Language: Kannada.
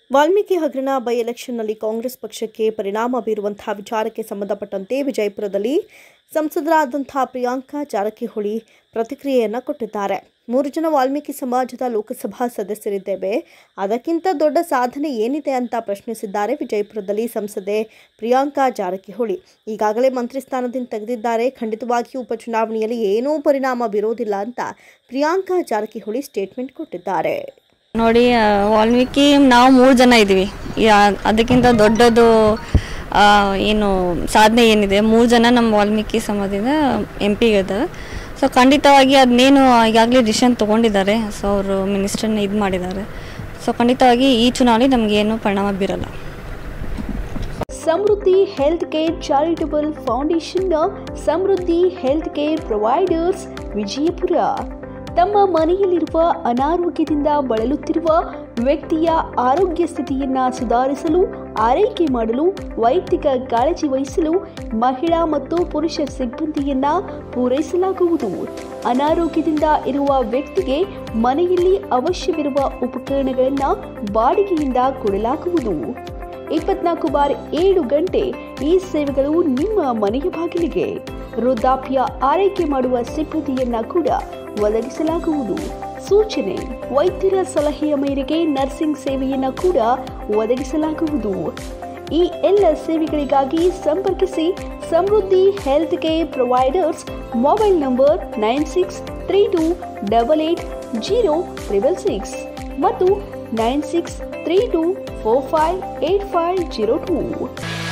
ವಾಲ್ಮೀಕಿ ಹಗರಣ ಬೈ ಎಲೆಕ್ಷನ್ನಲ್ಲಿ ಕಾಂಗ್ರೆಸ್ ಪಕ್ಷಕ್ಕೆ ಪರಿಣಾಮ ಬೀರುವಂತಹ ವಿಚಾರಕ್ಕೆ ಸಂಬಂಧಪಟ್ಟಂತೆ ವಿಜಯಪುರದಲ್ಲಿ ಸಂಸದರಾದಂತಹ ಪ್ರಿಯಾಂಕಾ ಜಾರಕಿಹೊಳಿ ಪ್ರತಿಕ್ರಿಯೆಯನ್ನು ಕೊಟ್ಟಿದ್ದಾರೆ ಮೂರು ಜನ ವಾಲ್ಮೀಕಿ ಸಮಾಜದ ಲೋಕಸಭಾ ಸದಸ್ಯರಿದ್ದೇವೆ ಅದಕ್ಕಿಂತ ದೊಡ್ಡ ಸಾಧನೆ ಏನಿದೆ ಅಂತ ಪ್ರಶ್ನಿಸಿದ್ದಾರೆ ವಿಜಯಪುರದಲ್ಲಿ ಸಂಸದೆ ಪ್ರಿಯಾಂಕಾ ಜಾರಕಿಹೊಳಿ ಈಗಾಗಲೇ ಮಂತ್ರಿ ಸ್ಥಾನದಿಂದ ತೆಗೆದಿದ್ದಾರೆ ಖಂಡಿತವಾಗಿಯೂ ಉಪಚುನಾವಣೆಯಲ್ಲಿ ಏನೂ ಪರಿಣಾಮ ಬೀರೋದಿಲ್ಲ ಅಂತ ಪ್ರಿಯಾಂಕಾ ಜಾರಕಿಹೊಳಿ ಸ್ಟೇಟ್ಮೆಂಟ್ ಕೊಟ್ಟಿದ್ದಾರೆ ನೋಡಿ ಆ, ವಾಲ್ಮೀಕಿ ನಾವು ಮೂರು ಜನ ಇದ್ದೀವಿ ಯಾ- ಅದಕ್ಕಿಂತ ದೊಡ್ಡದು ಆ, ಏನು ಸಾಧನೆ ಏನಿದೆ ಮೂರು ಜನ ನಮ್ಮ ವಾಲ್ಮೀಕಿ ಸಮಾಜದಿಂದ ಎಂ ಪಿ ಇದ್ದಾರೆ ಸೊ ಖಂಡಿತವಾಗಿ ಅದನ್ನೇನು ಈಗಾಗಲೇ ಡಿಸಿಷನ್ ತೊಗೊಂಡಿದ್ದಾರೆ ಸೊ ಅವರು ಮಿನಿಸ್ಟರ್ನ ಇದು ಮಾಡಿದ್ದಾರೆ ಸೊ ಖಂಡಿತವಾಗಿ ಈ ಚುನಾವಣೆ ನಮಗೇನು ಪರಿಣಾಮ ಬೀರಲ್ಲ ಸಮೃದ್ಧಿ ಹೆಲ್ತ್ ಕೇರ್ ಚಾರಿಟಬಲ್ ಫೌಂಡೇಶನ್ನ Samruddhi health care providers Vijayapura ತಮ್ಮ ಮನೆಯಲ್ಲಿರುವ ಅನಾರೋಗ್ಯದಿಂದ ಬಳಲುತ್ತಿರುವ ವ್ಯಕ್ತಿಯ ಆರೋಗ್ಯ ಸ್ಥಿತಿಯನ್ನ ಸುಧಾರಿಸಲು ಆರೈಕೆ ಮಾಡಲು ವೈಯಕ್ತಿಕ ಕಾಳಜಿ ವಹಿಸಲು ಮಹಿಳಾ ಮತ್ತು ಪುರುಷ ಸಿಬ್ಬಂದಿಯನ್ನ ಪೂರೈಸಲಾಗುವುದು ಅನಾರೋಗ್ಯದಿಂದ ಇರುವ ವ್ಯಕ್ತಿಗೆ ಮನೆಯಲ್ಲಿ ಅವಶ್ಯವಿರುವ ಉಪಕರಣಗಳನ್ನು ಬಾಡಿಗೆಯಿಂದ ಕೊಡಲಾಗುವುದು ಇಪ್ಪತ್ನಾಲ್ಕು ಬಾರ್ ಏಳು ಗಂಟೆ ಈ ಸೇವೆಗಳು ನಿಮ್ಮ ಮನೆಯ ಬಾಗಿಲಿಗೆ ವೃದ್ಧಾಪ್ಯ ಆರೈಕೆ ಮಾಡುವ ಸಿಬ್ಬಂದಿಯನ್ನ ಕೂಡ ಒದಗಿಸಲಾಗುವುದು ಸೂಚನೆ ವೈದ್ಯರ ಸಲಹೆಯ ಮೇರೆಗೆ ನರ್ಸಿಂಗ್ ಸೇವೆಯನ್ನ ಕೂಡ ಒದಗಿಸಲಾಗುವುದು ಈ ಎಲ್ಲ ಸೇವೆಗಳಿಗಾಗಿ ಸಂಪರ್ಕಿಸಿ Samruddhi health care providers mobile number nine six three two double eight zero triple six ಮತ್ತು nine six three two four five eight five zero two